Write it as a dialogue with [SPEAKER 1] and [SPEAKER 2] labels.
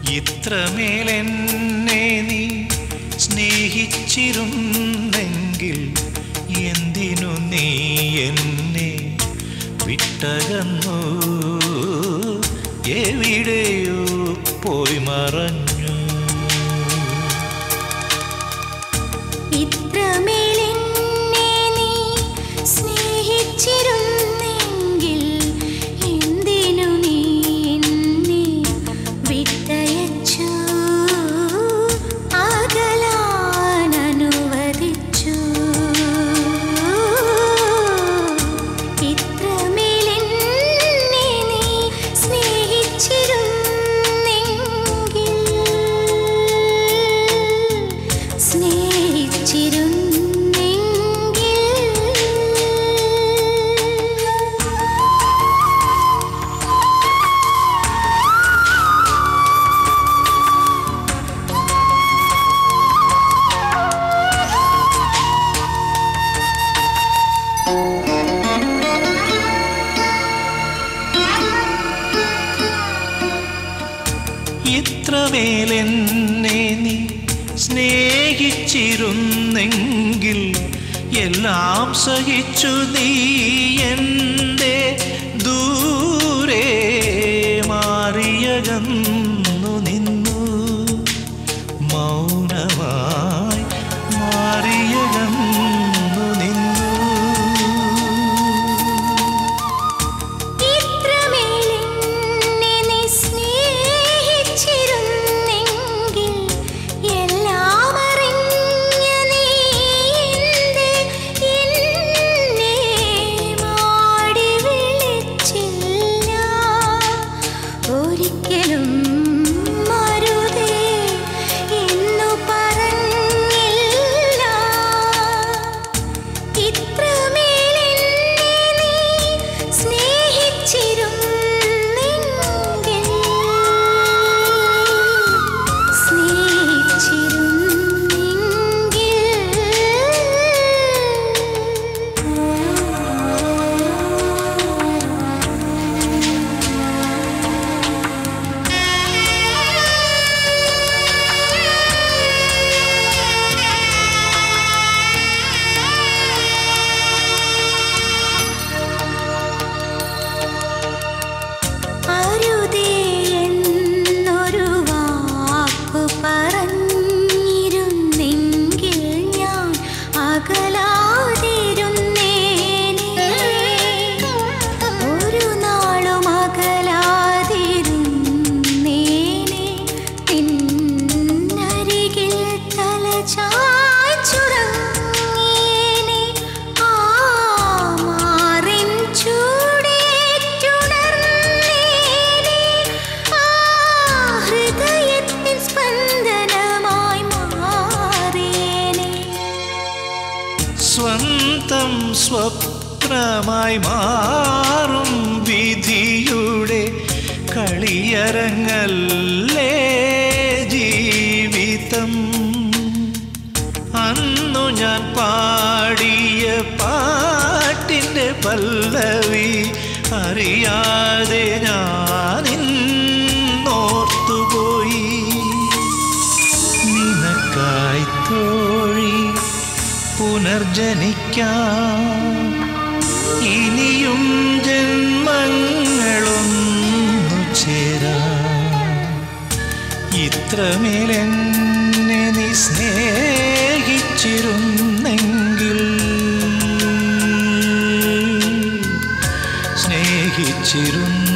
[SPEAKER 1] ഇത്രമേലെന്നെ നീ സ്നേഹിച്ചിരുന്നെങ്കിൽ എന്തിനു നീ എന്നെ വിട്ടകന്നു എവിടെയോ പോയി മറഞ്ഞു
[SPEAKER 2] ഇത്രമേലെന്നെ നീ സ്നേഹിച്ചിരുന്നെങ്കിൽ എന്തിനു നീ എന്നെ വിട്ടയച്ചു അകലാൻ അനുവദിച്ചു ഇത്രമേലെന്നെ നീ സ്നേഹിച്ചിരുന്നെങ്കിൽ സ്നേഹിച്ചിരുന്നെങ്കിൽ
[SPEAKER 1] ഇത്രമേലെന്നെ നീ സ്നേഹിച്ചിരുന്നെങ്കിൽ എല്ലാം സഹിച്ചു നീ എൻ്റെ ദൂരെ മാറിയകന്നു നിന്നു മൗനമായി മാറിയകന്നു നിന്നു
[SPEAKER 2] ഇത്രമേലെന്നെ നീ സ്നേഹിച്ചിരുന്നെങ്കിൽ എല്ലാം അറിഞ്ഞ നീ എന്തേ എന്നെ മാടി വിളിച്ചില്ല ഒരിക്കലും മരുതേ എന്നു പറഞ്ഞില്ല ഇത്രമേലെന്നെ നീ സ്നേഹിച്ചിരുന്നെങ്കിൽ അരുതേ എന്നൊരു വാക്കു പറഞ്ഞിരുന്നെങ്കിൽ ഞാൻ അകലാതിരുന്നേനെ ഒരു നാളും അകലാതിരുന്നേനെ പിന്നരികിൽ തല ചായ്ച്ചുറങ്ങിയേനെ ആ മാറിൻ ചൂടേറ്റുണർന്നേനെ ആ ഹൃദയത്തിൻ സ്പന്ദനമായി മാറിയേനെ
[SPEAKER 1] സ്വന്തം സ്വപ്നമായി മാറും വിധിയുടെ കളിയരങ്ങല്ലേ ജീവിതം അന്നു ഞാൻ പാടിയ പാട്ടിൻ്റെ പല്ലവി അറിയാതെ ഞാൻ ഇന്നോർത്തുപോയി നിനക്കായി തോഴി പുനർജനിക്കാം ഇനിയും ജന്മങ്ങളൊന്നു ചേരാം ഇത്രമേലെന്നെ നീ സ്നേഹിച്ചിരുന്നെങ്കിൽ സ്നേഹിച്ചിരുന്നു